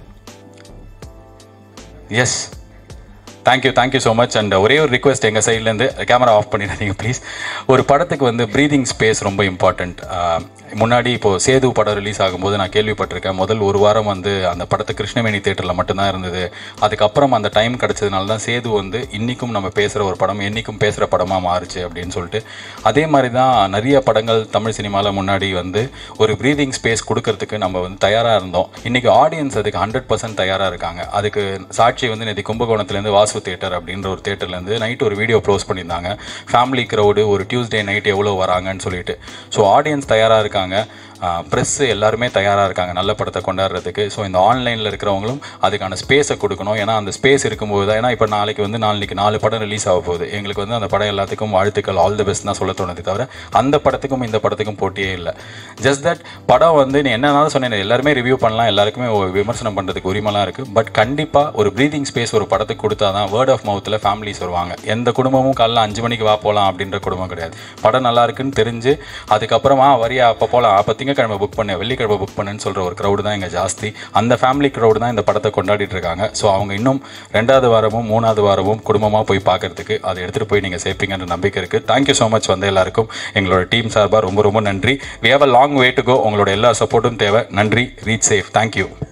yes thank you thank you so much and ஒரே ஒரு ரிக்வெஸ்ட் எங்கள் சைட்லேருந்து கேமரா ஆஃப் பண்ணிடாதீங்க ப்ளீஸ் ஒரு படத்துக்கு வந்து ப்ரீதிங் ஸ்பேஸ் ரொம்ப இம்பார்ட்டண்ட் முன்னாடி இப்போது சேது படம் ரிலீஸ் ஆகும்போது நான் கேள்விப்பட்டிருக்கேன் முதல் ஒரு வாரம் வந்து அந்த படத்தை கிருஷ்ணவேணி தேட்டரில் மட்டும்தான் இருந்தது அதுக்கப்புறம் அந்த டைம் கிடச்சதுனால தான் சேது வந்து இன்றைக்கும் நம்ம பேசுகிற ஒரு படம் என்றைக்கும் பேசுகிற படமாக மாறுச்சு அப்படின்னு சொல்லிட்டு அதே மாதிரி தான் நிறைய படங்கள் தமிழ் சினிமாவில் முன்னாடி வந்து ஒரு ப்ரீதிங் ஸ்பேஸ் கொடுக்கறதுக்கு நம்ம வந்து தயாராக இருந்தோம் இன்றைக்கி ஆடியன்ஸ் அதுக்கு ஹண்ட்ரட் பர்சன்ட் தயாராக இருக்காங்க அதுக்கு சாட்சி வந்து நேற்று கும்பகோணத்துலேருந்து வாசு தேட்டர் அப்படின்ற ஒரு தேட்டர்லேருந்து நைட் ஒரு வீடியோ ப்ளோஸ் பண்ணியிருந்தாங்க ஃபேமிலி க்ரௌடு ஒரு டியூஸ்டே நைட் எவ்வளோ வராங்கன்னு சொல்லிட்டு ஸோ ஆடியன்ஸ் தயாராக இருக்காங்க ப்ரெஸ்ஸு எல்லாருமே தயாராக இருக்காங்க நல்ல படத்தை கொண்டாடுறதுக்கு ஸோ இந்த ஆன்லைனில் இருக்கிறவங்களும் அதுக்கான ஸ்பேஸை கொடுக்கணும் ஏன்னா அந்த ஸ்பேஸ் இருக்கும்போது தான் ஏன்னா இப்போ நாளைக்கு வந்து நாளைக்கு நாலு படம் ரிலீஸ் ஆக போகுது எங்களுக்கு வந்து அந்த படம் எல்லாத்துக்கும் வாழ்த்துக்கள் ஆல் தி பெஸ்ட் தான் சொல்ல தோணுது தவிர அந்த படத்துக்கும் இந்த படத்துக்கும் போட்டியே இல்லை ஜஸ்ட் தட் படம் வந்து நீ என்னன்னாலும் சொன்னேன் எல்லாருமே ரிவ்யூ பண்ணலாம் எல்லாருக்குமே ஒரு விமர்சனம் பண்ணுறதுக்கு உரிமைலாம் இருக்குது பட் கண்டிப்பாக ஒரு ப்ரீதிங் ஸ்பேஸ் ஒரு படத்துக்கு கொடுத்தா தான் வேர்ட் ஆஃப் மவுத்தில் ஃபேமிலிஸ் வருவாங்க எந்த குடும்பமும் காலைல அஞ்சு மணிக்கு வா போகலாம் அப்படின்ற குடும்பம் கிடையாது படம் நல்லா இருக்குன்னு தெரிஞ்சு அதுக்கப்புறமா வரியா அப்போ போகலாம் அப்போ திங்கக்கிழமை புக் பண்ணு வெள்ளிக்கிழமை புக் பண்ணுன்னு சொல்கிற ஒரு க்ரௌடு தான் இங்கே ஜாஸ்தி அந்த ஃபேமிலி க்ரௌடு தான் இந்த படத்தை கொண்டாடிட்டு இருக்காங்க ஸோ அவங்க இன்னும் ரெண்டாவது வாரமும் மூணாவது வாரமும் குடும்பமாக போய் பார்க்கறதுக்கு அதை எடுத்துகிட்டு போய் நீங்கள் சேர்ப்பீங்கன்ற நம்பிக்கை இருக்குது தேங்க்யூ ஸோ மச் வந்து எல்லாருக்கும் எங்களோட டீம் சார்பாக ரொம்ப ரொம்ப நன்றி we have a long way to go உங்களோட எல்லா சப்போர்ட்டும் தேவை நன்றி ரீச் சேஃப் தேங்க்யூ